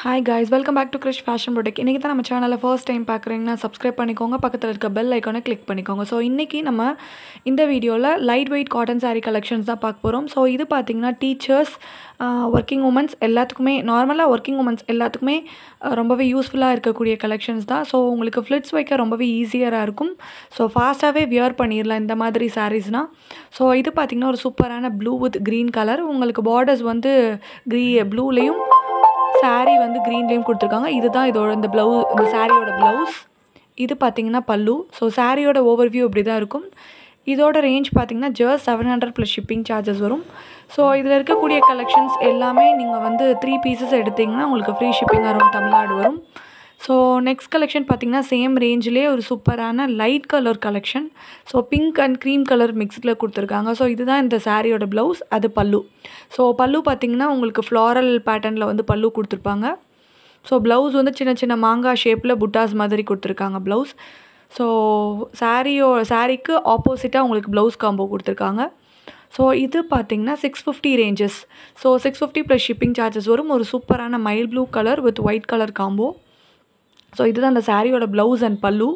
hi guys welcome back to Krish fashion product இன்றைக்கி தான் நம்ம சேனலில் ஃபர்ஸ்ட் டைம் பார்க்குறீங்கன்னா சப்ஸ்கிரைப் பண்ணிக்கோங்க பக்கத்தில் இருக்க பெல் ஐக்கானை கிளிக் பண்ணிக்கோங்க ஸோ இன்றைக்கி நம்ம இந்த வீடியோவில் light weight cotton saree collections தான் பார்க்க போகிறோம் ஸோ இது பார்த்திங்கன்னா டீச்சர்ஸ் ஒர்க்கிங் உமன்ஸ் எல்லாத்துக்குமே நார்மலாக ஒர்க்கிங் உமன்ஸ் எல்லாத்துக்குமே அஹ், ரொம்பவே யூஸ்ஃபுல்லாக இருக்கக்கூடிய கலெக்ஷன்ஸ் தான் ஸோ உங்களுக்கு ஃப்ளிட்ஸ் வைக்க ரொம்பவே ஈஸியராக இருக்கும் ஸோ ஃபாஸ்ட்டாகவே வியர் பண்ணிடலாம் இந்த மாதிரி சாரீஸ்னால் ஸோ இது பார்த்திங்கன்னா ஒரு சூப்பரான ப்ளூ வித் க்ரீன் கலர் உங்களுக்கு பார்டர்ஸ் வந்து க்ரீ ப்ளூலேயும் saree வந்து க்ரீன்லேயும் கொடுத்துருக்காங்க இதுதான் இதோட இந்த ப்ளவு இந்த சாரியோட ப்ளவுஸ் இது பார்த்தீங்கன்னா பல்லு ஸோ சாரியோட ஓவர்வியூ இப்படி தான் இருக்கும் இதோட ரேஞ்ச் பார்த்தீங்கன்னா just seven hundred plus shipping charges வரும் ஸோ இதில் இருக்கக்கூடிய கலெக்ஷன்ஸ் எல்லாமே நீங்கள் வந்து த்ரீ பீசஸ் எடுத்தீங்கன்னா உங்களுக்கு ஃப்ரீ ஷிப்பிங் அரௌண்ட் தமிழ்நாடு வரும் ஸோ நெக்ஸ்ட் கலெக்ஷன் பார்த்தீங்கன்னா சேம் ரேஞ்சிலே ஒரு சூப்பரான light colour collection so pink and cream colour மிக்ஸில் கொடுத்துருக்காங்க ஸோ இதுதான் இந்த சாரியோட ப்ளவுஸ் அது பல்லு ஸோ பல்லு பார்த்தீங்கன்னா உங்களுக்கு ஃப்ளாரல் பேட்டர்னில் வந்து பல்லு கொடுத்துருப்பாங்க ஸோ ப்ளவுஸ் வந்து சின்ன சின்ன மாங்காய் ஷேப்பில் புட்டாஸ் மாதிரி கொடுத்துருக்காங்க ப்ளவுஸ் ஸோ சாரியோ சாரீக்கு ஆப்போசிட்டாக உங்களுக்கு ப்ளவுஸ் காம்போ கொடுத்துருக்காங்க ஸோ இது பார்த்தீங்கன்னா six fifty ranges so six fifty plus shipping charges வரும் ஒரு சூப்பரான mild blue colour with white colour combo so இதுதான் அந்த சாரியோட ப்ளவுஸ் அண்ட் பல்லு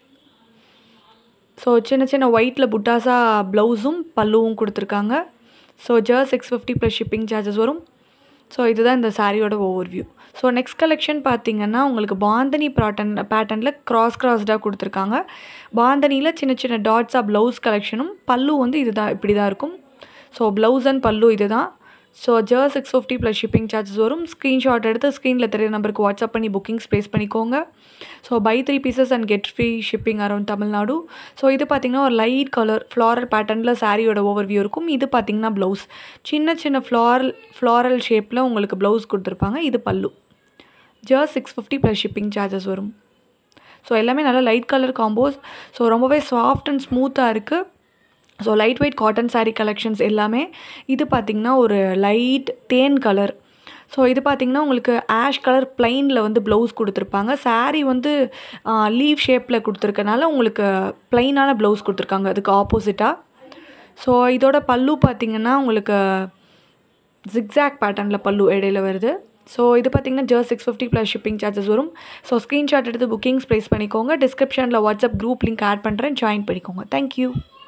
ஸோ சின்ன சின்ன ஒயிட்டில் புட்டாஸாக ப்ளவுஸும் பல்லுவும் கொடுத்துருக்காங்க so just six fifty plus shipping charges வரும் ஸோ இதுதான் இந்த சாரியோட ஓவர்வியூ ஸோ நெக்ஸ்ட் கலெக்ஷன் பார்த்தீங்கன்னா உங்களுக்கு பாந்தனி பேட்டர்ன் பேட்டர்னில் கிராஸ் கிராஸ்டாக கொடுத்துருக்காங்க பாந்தனியில் சின்ன சின்ன டாட்ஸாக ப்ளவுஸ் கலெக்ஷனும் பல்லு வந்து இதுதான் இப்படி தான் இருக்கும் ஸோ ப்ளவுஸ் அண்ட் பல்லு இதுதான் ஸோ ஜர் six fifty plus shipping charges வரும் ஸ்க்ரீன்ஷாட் எடுத்து ஸ்க்ரீனில் தெரிய நம்பருக்கு வாட்ஸ்அப் பண்ணி புக்கிங்ஸ் ப்ளேஸ் பண்ணிக்கோங்க so buy three pieces and get free shipping around Tamil Nadu so இது பார்த்திங்கன்னா ஒரு லைட் கலர் ஃப்ளாரல் பேட்டர்னில் சாரியோட ஓவர்வியூ இருக்கும் இது பார்த்திங்கன்னா ப்ளவுஸ் சின்ன சின்ன ஃப்ளாரல் ஃப்ளாரல் ஷேப்பில் உங்களுக்கு ப்ளவுஸ் கொடுத்துருப்பாங்க இது பல்லு ஜர் six fifty plus shipping charges வரும் ஸோ எல்லாமே நல்லா லைட் கலர் காம்போஸ் ஸோ ரொம்பவே சாஃப்ட் அண்ட் ஸ்மூத்தாக இருக்குது so light weight cotton saree collections எல்லாமே இது பார்த்திங்கன்னா ஒரு லைட் தேன் கலர் ஸோ இது பார்த்திங்கன்னா உங்களுக்கு ஆஷ் கலர் பிளைனில் வந்து ப்ளவுஸ் கொடுத்துருப்பாங்க saree வந்து லீவ் ஷேப்பில் கொடுத்துருக்கனால உங்களுக்கு ப்ளைனான ப்ளவுஸ் கொடுத்துருக்காங்க அதுக்கு ஆப்போசிட்டாக ஸோ இதோட பல்லு பார்த்திங்கன்னா உங்களுக்கு ஜிக்ஸாக் பேட்டர்னில் பல்லு இடையில வருது ஸோ இது பார்த்தீங்கன்னா just six fifty plus shipping charges வரும் ஸோ ஸ்க்ரீன்ஷாட் எடுத்து புக்கிங்ஸ் ப்ளேஸ் பண்ணிக்கோங்க டிஸ்கிரிப்ஷனில் வாட்ஸ்அப் குரூப் லிங்க் ஆட் பண்ணுறேன் ஜாயின் பண்ணிக்கோங்க தேங்க்யூ